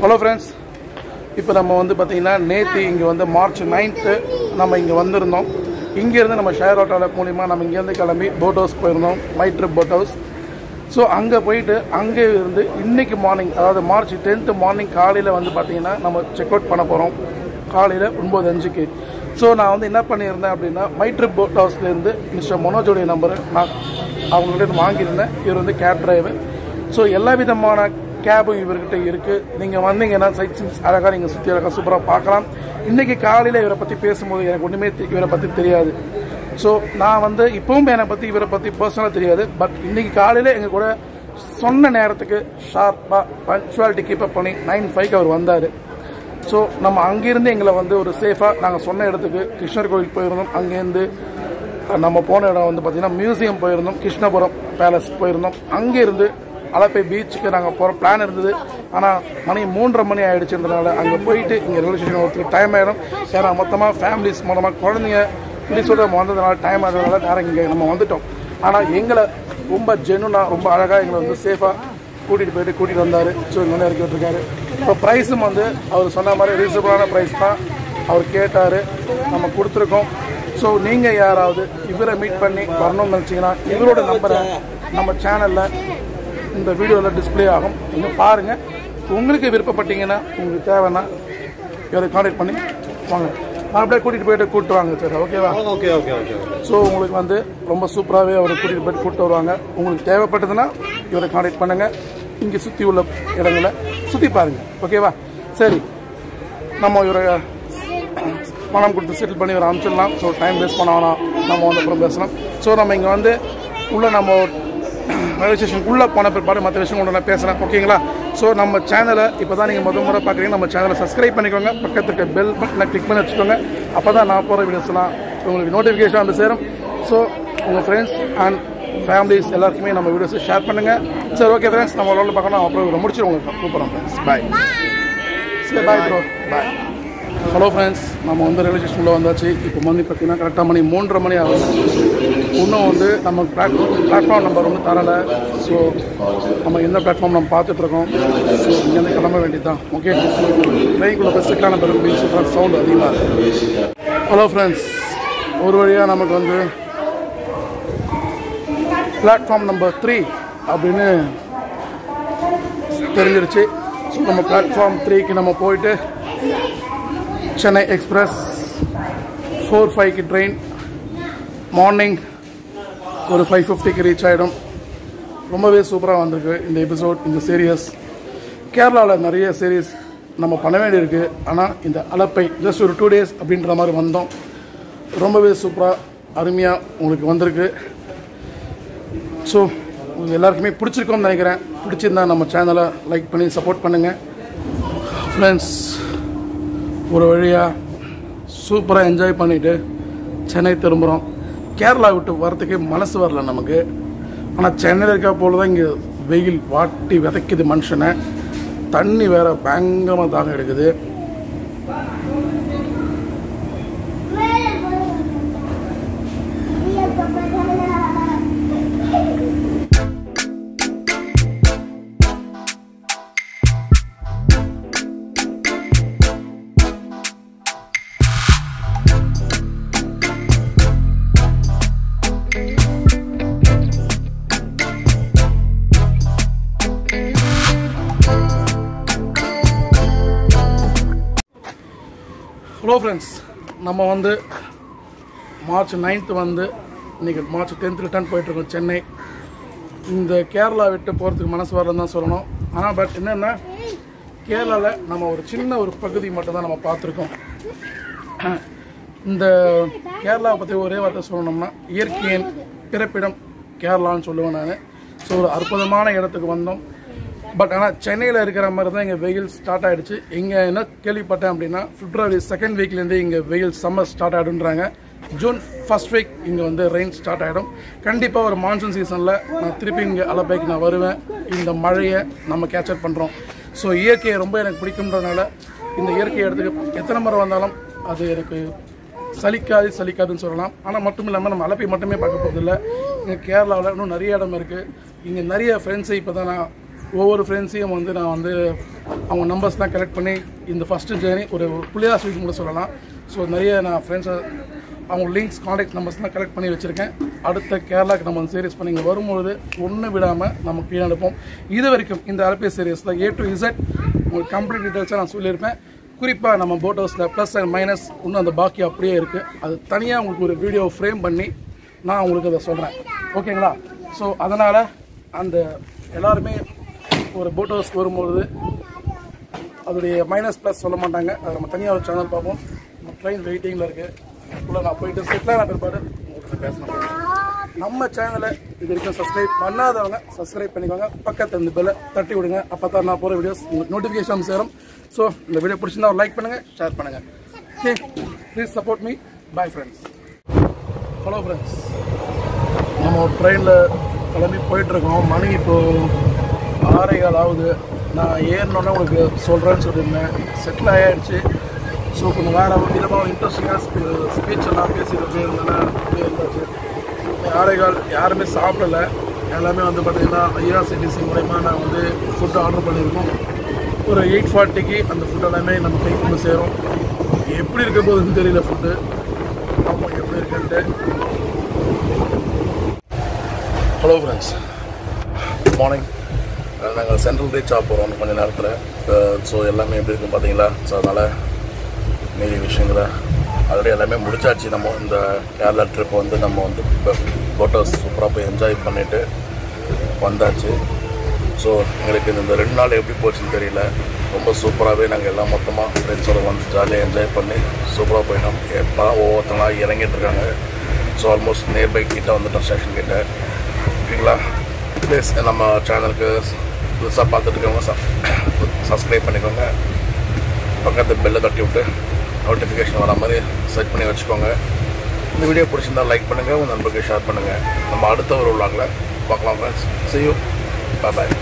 hello friends இப்போ நம்ம வந்து பார்த்தீங்கன்னா நேற்று இங்கே வந்து மார்ச் நைன்த்து நம்ம இங்கே வந்திருந்தோம் இங்கேருந்து நம்ம ஷேர் ஆட்டோவில் மூலிமா நம்ம இங்கேருந்து கிளம்பி போட் ஹவுஸ் போயிருந்தோம் my trip boat house so அங்கே போயிட்டு அங்கே இருந்து இன்னைக்கு மார்னிங் அதாவது மார்ச் டென்த்து மார்னிங் காலையில் வந்து பார்த்தீங்கன்னா நம்ம செக் அவுட் பண்ண போகிறோம் காலையில் ஒன்பது அஞ்சுக்கு ஸோ நான் வந்து என்ன பண்ணியிருந்தேன் அப்படின்னா மை ட்ரிப் போட் ஹவுஸ்லேருந்து மிஸ்டர் மனோஜோடைய நம்பரை நான் அவங்கள்ட்ட வாங்கியிருந்தேன் இவர் வந்து கேப் டிரைவர் ஸோ எல்லா விதமான கேபும் இவர்கிட்ட இருக்குது நீங்கள் வந்தீங்கன்னா சைட் சீன்ஸ் அழகாக நீங்கள் சுற்றி அழகாக சூப்பராக பார்க்கலாம் இன்றைக்கி காலையில் இவரை பற்றி பேசும்போது எனக்கு ஒன்றுமே தெ- இவரை பற்றி தெரியாது ஸோ நான் வந்து இப்பவும் என்னை பற்றி இவரை பற்றி பர்சனலாக தெரியாது பட் இன்றைக்கி காலையில் எங்கள் கூட சொன்ன நேரத்துக்கு ஷார்ப்பாக பங்க்சுவாலிட்டி கீப்பப் பண்ணி நைன் ஃபைவ்க்கு அவர் வந்தார் ஸோ நம்ம அங்கேருந்து எங்களை வந்து ஒரு சேஃபாக நாங்கள் சொன்ன இடத்துக்கு கிருஷ்ணர் கோயில் போயிருந்தோம் அங்கேருந்து நம்ம போன இடம் வந்து பார்த்திங்கன்னா மியூசியம் போயிருந்தோம் கிருஷ்ணபுரம் பேலஸ் போயிருந்தோம் அங்கேருந்து அலப்பை பீச்சுக்கு நாங்கள் போகிற பிளான் இருந்தது ஆனால் மணி மூன்றரை மணி ஆயிடுச்சுன்றதுனால அங்கே போயிட்டு இங்கே ரயில்வே ஸ்டேஷன் ஒருத்தர் டைம் ஆகிடும் ஏன்னா மொத்தமாக ஃபேமிலிஸ் மூலமாக குழந்தைங்க இப்படி நம்ம வந்ததுனால டைம் ஆகிறதுனால நேரம் இங்கே நம்ம வந்துட்டோம் ஆனால் எங்களை ரொம்ப ஜெனுனாக ரொம்ப அழகாக எங்களை வந்து சேஃபாக கூட்டிகிட்டு போயிட்டு கூட்டிகிட்டு வந்தார் ஸோ இங்கே இறக்கி விட்டுருக்காரு இப்போ ப்ரைஸும் வந்து அவர் சொன்ன மாதிரி ரீசனபிளான ப்ரைஸ் தான் அவர் கேட்டார் நம்ம கொடுத்துருக்கோம் ஸோ நீங்கள் யாராவது இவரை மீட் பண்ணி வரணும்னு நினச்சிங்கன்னா இவரோட நம்பரை நம்ம சேனலில் இந்த வீடியோவில் டிஸ்ப்ளே ஆகும் நீங்கள் பாருங்கள் உங்களுக்கு விருப்பப்பட்டீங்கன்னா உங்களுக்கு தேவைன்னா இவரை காண்டாக்ட் பண்ணி வாங்க நான் அப்படியே கூட்டிகிட்டு போயிட்டு கூப்பிட்டு வாங்க சார் ஓகேவா ஓகே ஓகே ஓகே ஸோ உங்களுக்கு வந்து ரொம்ப சூப்பராகவே அவரை கூட்டிகிட்டு போயிட்டு கூப்பிட்டு வருவாங்க உங்களுக்கு தேவைப்பட்டதுன்னா இவரை காண்டாக்ட் பண்ணுங்கள் இங்கே சுற்றி உள்ள இடங்களை சுற்றி பாருங்கள் ஓகேவா சரி நம்ம இவரை பணம் கொடுத்து செட்டில் பண்ணி இவரை அனுப்பிச்சிடலாம் ஸோ டைம் வேஸ்ட் பண்ண வேணாம் நம்ம வந்து அப்புறம் பேசலாம் ஸோ நம்ம இங்கே வந்து உள்ளே நம்ம ரயில்வே ஸ்டேஷன் உள்ளே போன பிற்பாடு மற்ற விஷயம் கொண்டு நான் பேசுகிறேன் ஓகேங்களா ஸோ நம்ம சேனலை இப்போ தான் நீங்கள் முதல் முறை பார்க்குறீங்க நம்ம சேனலை சப்ஸ்கிரைப் பண்ணிக்கோங்க பக்கத்துல இருக்க பெல் பட்டனை கிளிக் பண்ணி வச்சுக்கோங்க அப்போ தான் நான் போகிற வீடியோஸ்லாம் உங்களுக்கு நோட்டிஃபிகேஷன் வந்து சேரும் ஸோ உங்கள் ஃப்ரெண்ட்ஸ் அண்ட் ஃபேமிலிஸ் எல்லாருக்குமே நம்ம வீடியோஸை ஷேர் பண்ணுங்கள் சரி ஓகே ஃப்ரெண்ட்ஸ் நம்ம உள்ள பார்க்கணும் அப்புறம் இதை முடிச்சு உங்களுக்கு கூப்பிட்றோம் ஃப்ரெண்ட்ஸ் பாய் சரி bye bro bye hello friends நம்ம வந்து ரயில்வே ஸ்டேஷனில் வந்தாச்சு இப்போ மணி பார்த்தீங்கன்னா கரெக்டாக மணி மூன்றரை மணி ஆகுது இன்னும் வந்து நம்ம பிளாட் பிளாட்ஃபார்ம் நம்பர் வந்து தரலை ஸோ நம்ம எந்த பிளாட்ஃபார்ம் நம்ம பார்த்துட்ருக்கோம் ஸோ இங்கேருந்து கிளம்ப வேண்டியது தான் ஓகே ட்ரெயின்குள்ளே பெஸ்ட்டுக்கான பிறகு அப்படின்னு சொல்கிற சவுண்ட் அதிகமாக இருக்குது ஹலோ ஃப்ரெண்ட்ஸ் ஒரு வழியாக நமக்கு வந்து பிளாட்ஃபார்ம் நம்பர் த்ரீ அப்படின்னு தெரிஞ்சிருச்சு ஸோ நம்ம பிளாட்ஃபார்ம் த்ரீக்கு நம்ம போயிட்டு சென்னை எக்ஸ்பிரஸ் ஃபோர் ஃபைவ்க்கு ட்ரெயின் மார்னிங் ஒரு ஃபைவ் ஃபிஃப்டிக்கு ரீச் ஆகிடும் ரொம்பவே சூப்பராக வந்திருக்கு இந்த எபிசோட் இந்த சீரியஸ் கேரளாவில் நிறைய சீரியஸ் நம்ம பண்ண வேண்டியிருக்கு ஆனால் இந்த அலப்பை ஜஸ்ட் ஒரு டூ டேஸ் அப்படின்ற மாதிரி வந்தோம் ரொம்பவே சூப்பராக அருமையாக உங்களுக்கு வந்திருக்கு ஸோ உங்களுக்கு எல்லாருக்குமே பிடிச்சிருக்கோம்னு நினைக்கிறேன் பிடிச்சிருந்தா நம்ம சேனலை லைக் பண்ணி சப்போர்ட் பண்ணுங்கள் ஃப்ரெண்ட்ஸ் ஒரு வழியாக சூப்பராக என்ஜாய் பண்ணிவிட்டு சென்னை திரும்புகிறோம் கேரளா விட்டு வரத்துக்கே மனசு வரல நமக்கு ஆனால் சென்னையில் இருக்க போல தான் இங்கே வெயில் வாட்டி விதைக்குது மனுஷனை தண்ணி வேற பயங்கரமாக தாகம் எடுக்குது ஹலோ ஃப்ரெண்ட்ஸ் நம்ம வந்து மார்ச் நைன்த்து வந்து இன்றைக்கி மார்ச் டென்த் ரிட்டர்ன் போயிட்டுருக்கோம் சென்னை இந்த கேரளா விட்டு போகிறதுக்கு மனசு வரலன்னு தான் சொல்லணும் ஆனால் பட் என்னென்னா கேரளாவில் நம்ம ஒரு சின்ன ஒரு பகுதி மட்டும் தான் நம்ம பார்த்துருக்கோம் இந்த கேரளாவை பற்றி ஒரே வார்த்தை சொல்லணும்னா இயற்கையின் பிறப்பிடம் கேரளான்னு சொல்லுவேன் நான் ஸோ ஒரு அற்புதமான இடத்துக்கு வந்தோம் பட் ஆனால் சென்னையில் இருக்கிற மாதிரி தான் இங்கே வெயில் ஸ்டார்ட் ஆகிடுச்சு இங்கே என்ன கேள்விப்பட்டேன் அப்படின்னா பிப்ரவரி செகண்ட் வீக்லேருந்து இங்கே வெயில் சம்மர் ஸ்டார்ட் ஆகிடுன்றாங்க ஜூன் ஃபர்ஸ்ட் வீக் இங்கே வந்து ரெயின் ஸ்டார்ட் ஆகிடும் கண்டிப்பாக ஒரு மான்சூன் சீசனில் நான் திருப்பி இங்கே அலப்பைக்கு நான் வருவேன் இந்த மழையை நம்ம கேப்சர் பண்ணுறோம் ஸோ இயற்கையை ரொம்ப எனக்கு பிடிக்குன்றதுனால இந்த இயற்கை இடத்துக்கு எத்தனை முறை வந்தாலும் அது எனக்கு சலிக்காது சலிக்காதுன்னு சொல்லலாம் ஆனால் மட்டும் இல்லாமல் நம்ம அலப்பை மட்டுமே பார்க்க போகிறதில்ல இங்கே கேரளாவில் இன்னும் நிறைய இடம் இருக்குது இங்கே நிறைய ஃப்ரெண்ட்ஸை இப்போ தான் நான் ஒவ்வொரு ஃப்ரெண்ட்ஸையும் வந்து நான் வந்து அவங்க நம்பர்ஸ்லாம் கலெக்ட் பண்ணி இந்த ஃபஸ்ட்டு ஜேர்னி ஒரு புள்ளியா ஸ்வீட் கூட சொல்லலாம் ஸோ நிறைய நான் ஃப்ரெண்ட்ஸை அவங்க லிங்க்ஸ் காண்டாக்ட் நம்பர்ஸ்லாம் கலெக்ட் பண்ணி வச்சுருக்கேன் அடுத்த கேரளாக்கு நம்ம சீரிஸ் பண்ணி இங்கே வரும்பொழுது ஒன்று விடாமல் நம்ம கீழே அனுப்போம் இது வரைக்கும் இந்த அலப்பி சீரியஸில் ஏ டு இசட் உங்களுக்கு கம்ப்ளீட் டீட்டெயில்ஸாக நான் சொல்லியிருப்பேன் குறிப்பாக நம்ம போட் ஹவுஸில் ப்ளஸ் அண்ட் மைனஸ் இன்னும் அந்த பாக்கி அப்படியே இருக்குது அது தனியாக உங்களுக்கு ஒரு வீடியோ ஃப்ரேம் பண்ணி நான் உங்களுக்கு அதை சொல்கிறேன் ஓகேங்களா ஸோ அதனால் அந்த எல்லாருமே ஒரு போட் ஹவுஸ்க்கு வரும்பொழுது அதோடைய மைனஸ் ப்ளஸ் சொல்ல மாட்டாங்க அதை நம்ம தனியாக ஒரு சேனல் பார்ப்போம் ட்ரெயின் வெயிட்டிங்கில் இருக்குது உள்ள நான் போயிட்டு செட்டில் ஆன பிற்பாடு உங்களுக்கு பேசணும் நம்ம சேனலை இது வரைக்கும் சப்ஸ்கிரைப் பண்ணாதவங்க சப்ஸ்கிரைப் பண்ணிக்கோங்க பக்கத்தில் இந்த பெல்லை தட்டி விடுங்க அப்போ தான் நான் போகிற வீடியோஸ் உங்களுக்கு நோட்டிஃபிகேஷன் சேரும் ஸோ இந்த வீடியோ பிடிச்சிருந்தா லைக் பண்ணுங்கள் ஷேர் பண்ணுங்கள் okay please support me bye friends hello friends நம்ம ஒரு ட்ரெயினில் கிளம்பி போயிட்டுருக்கோம் மணி இப்போது ஆறே கால் ஆகுது நான் ஏறினோன்னே உங்களுக்கு சொல்கிறேன்னு சொல்லியிருந்தேன் செட்டில் ஆகிடுச்சு ஸோ கொஞ்சம் வேறு விதமாக இன்ட்ரெஸ்டிங்காக ஸ்பீச் எல்லாம் பேசிட்டு இருந்தேன் அப்படியே இருந்தாச்சு ஆறே கால் யாருமே சாப்பிடல எல்லாமே வந்து பார்த்திங்கன்னா ஐஆர்சிடிசி மூலயமா நான் வந்து ஃபுட்டு ஆர்டர் பண்ணியிருக்கோம் ஒரு எயிட் ஃபார்ட்டிக்கு அந்த ஃபுட் எல்லாமே நம்ம கைக்கு வந்து சேரும் எப்படி இருக்க போகுதுன்னு தெரியல ஃபுட்டு ஆமாம் எப்படி இருக்குன்ட்டு ஹலோ ஃப்ரெண்ட்ஸ் குட் மார்னிங் நாங்கள் சென்ட்ரல் ரீச் ஆக போகிறோம் கொஞ்ச நேரத்தில் ஸோ எல்லாமே எப்படி இருக்கும் பார்த்தீங்களா ஸோ அதனால் மீதி விஷயங்களை ஆல்ரெடி எல்லாமே முடிச்சாச்சு நம்ம இந்த கேரளா ட்ரிப் வந்து நம்ம வந்து ஃபோட்டோஸ் சூப்பராக போய் என்ஜாய் பண்ணிவிட்டு வந்தாச்சு ஸோ எங்களுக்கு இந்த ரெண்டு நாள் எப்படி போச்சுன்னு தெரியல ரொம்ப சூப்பராகவே நாங்கள் எல்லாம் மொத்தமாக ஃப்ரெண்ட்ஸோட வந்து ஜாலியாக என்ஜாய் பண்ணி சூப்பராக போயிட்டோம் எப்போ ஒவ்வொருத்தங்களாக இறங்கிட்டு இருக்காங்க ஸோ ஆல்மோஸ்ட் நியர்பை கிட்ட வந்துட்டோம் ஸ்டேஷன் கிட்ட ஓகேங்களா ப்ளீஸ் நம்ம சேனலுக்கு புதுசாக பார்த்துட்டு இருக்கவங்க சப்ஸ்கிரைப் பண்ணிக்கோங்க பக்கத்து பெல்லை தட்டி விட்டு நோட்டிஃபிகேஷன் வர மாதிரி செட் பண்ணி வச்சுக்கோங்க இந்த வீடியோ பிடிச்சிருந்தா லைக் பண்ணுங்கள் உங்கள் நண்பருக்கு ஷேர் பண்ணுங்கள் நம்ம அடுத்த ஒரு விழாங்கில் பார்க்கலாம் friends see you bye bye